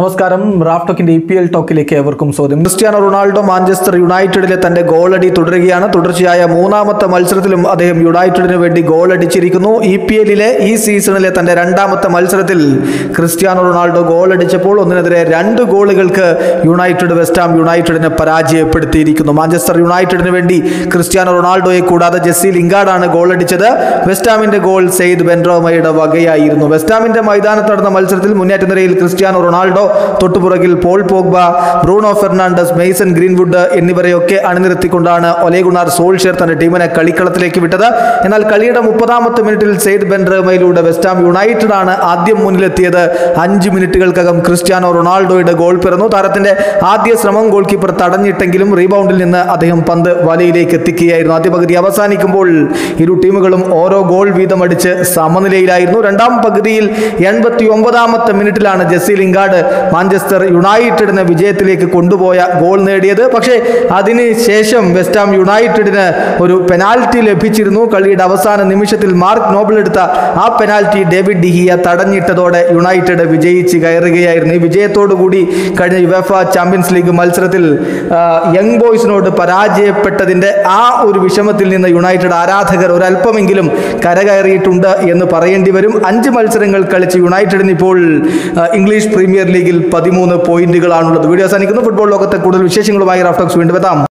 നമസ്കാരം റാഫ് ടോക്കിന്റെ E P L ടോക്കിലേക്ക് ഏവർക്കും സ്വാഗതം ക്രിസ്ത്യാനോ റൊണാൾഡോ മാഞ്ചസ്റ്റർ യുണൈറ്റഡിലെ തന്റെ ഗോളടി തുടരുകയാണ് തുടർച്ചയായ മൂന്നാമത്തെ മത്സരത്തിലും അദ്ദേഹം യുണൈറ്റഡിന് വേണ്ടി ഗോൾ അടിച്ചിരിക്കുന്നു ഇ പി എല്ലിലെ ഈ സീസണിലെ തന്റെ രണ്ടാമത്തെ മത്സരത്തിൽ ക്രിസ്ത്യാനോ റൊണാൾഡോ ഗോൾ അടിച്ചപ്പോൾ ഒന്നിനെതിരെ രണ്ട് ഗോളുകൾക്ക് യുണൈറ്റഡ് വെസ്റ്റാം യുണൈറ്റഡിനെ പരാജയപ്പെടുത്തിയിരിക്കുന്നു മാഞ്ചസ്റ്റർ യുണൈറ്റഡിന് വേണ്ടി ക്രിസ്ത്യാനോ റൊണാൾഡോയെ കൂടാതെ ജെസ്സി ലിംഗാർഡാണ് ഗോൾ അടിച്ചത് വെസ്റ്റാമിന്റെ ഗോൾ സെയ്ദ് ബെൻഡ്രോമയുടെ വകയായിരുന്നു വെസ്റ്റാമിന്റെ മൈതാനത്ത് നടന്ന മത്സരത്തിൽ മുന്നേറ്റ നിരയിൽ ക്രിസ്ത്യാനോ റൊണാൾഡോ തൊട്ടുപുറകിൽ Paul Pogba Bruno Fernandes Mason Greenwood എന്നിവരെയൊക്കെ അണിനിരത്തിക്കൊണ്ടാണ് ഒലേ ഗുണാർ സോൾഷെയർ തന്റെ ടീമിനെ കളിക്കളത്തിലേക്ക് വിട്ടത് എന്നാൽ കളിയുടെ മുപ്പതാമത്തെ മിനിറ്റിൽ സെയ്ദ് ബെൻഡ്രമയിലൂടെ വെസ്റ്റാം യുണൈറ്റഡ് ആണ് ആദ്യം മുന്നിലെത്തിയത് അഞ്ച് മിനിറ്റുകൾക്കകം ക്രിസ്ത്യാനോ റൊണാൾഡോയുടെ ഗോൾ പിറന്നു താരത്തിന്റെ ആദ്യ ശ്രമം ഗോൾ കീപ്പർ തടഞ്ഞിട്ടെങ്കിലും റീബൗണ്ടിൽ നിന്ന് അദ്ദേഹം പന്ത് വലയിലേക്ക് എത്തിക്കുകയായിരുന്നു ആദ്യ പകുതി അവസാനിക്കുമ്പോൾ ഇരു ടീമുകളും ഓരോ ഗോൾ വീതം അടിച്ച് സമനിലയിലായിരുന്നു രണ്ടാം പകുതിയിൽ എൺപത്തി ഒമ്പതാമത്തെ മിനിറ്റിലാണ് ജെസ്സി ലിംഗാർഡ് മാഞ്ചസ്റ്റർ യുണൈറ്റഡിനെ വിജയത്തിലേക്ക് കൊണ്ടുപോയ ഗോൾ നേടിയത് പക്ഷേ അതിന് ശേഷം വെസ്റ്റാം യുണൈറ്റഡിന് ഒരു പെനാൽറ്റി ലഭിച്ചിരുന്നു കളിയുടെ അവസാന നിമിഷത്തിൽ മാർക്ക് നോബിൾ എടുത്ത ആ പെനാൽറ്റി ഡേവിഡ് ഡിഹിയ തടഞ്ഞിട്ടതോടെ യുണൈറ്റഡ് വിജയിച്ച് കയറുകയായിരുന്നു ഈ വിജയത്തോടു കൂടി കഴിഞ്ഞ യുവഫ ചാമ്പ്യൻസ് ലീഗ് മത്സരത്തിൽ ആ, യങ് ബോയ്സിനോട് പരാജയപ്പെട്ടതിൻ്റെ ആ ഒരു വിഷമത്തിൽ നിന്ന് യുണൈറ്റഡ് ആരാധകർ ഒരല്പമെങ്കിലും കരകയറിയിട്ടുണ്ട് എന്ന് പറയേണ്ടി വരും അഞ്ച് മത്സരങ്ങൾ കളിച്ച് യുണൈറ്റഡിന് ഇപ്പോൾ ആ, ഇംഗ്ലീഷ് പ്രീമിയർ ലീഗിൽ പതിമൂന്ന് പോയിന്റുകളാണുള്ളത് വീഡിയോ അവസാനിക്കുന്നു ഫുട്ബോൾ ലോകത്തെ കൂടുതൽ വിശേഷങ്ങളുമായി റാഫ്റ്റോക്സ് വീണ്ടും എത്താം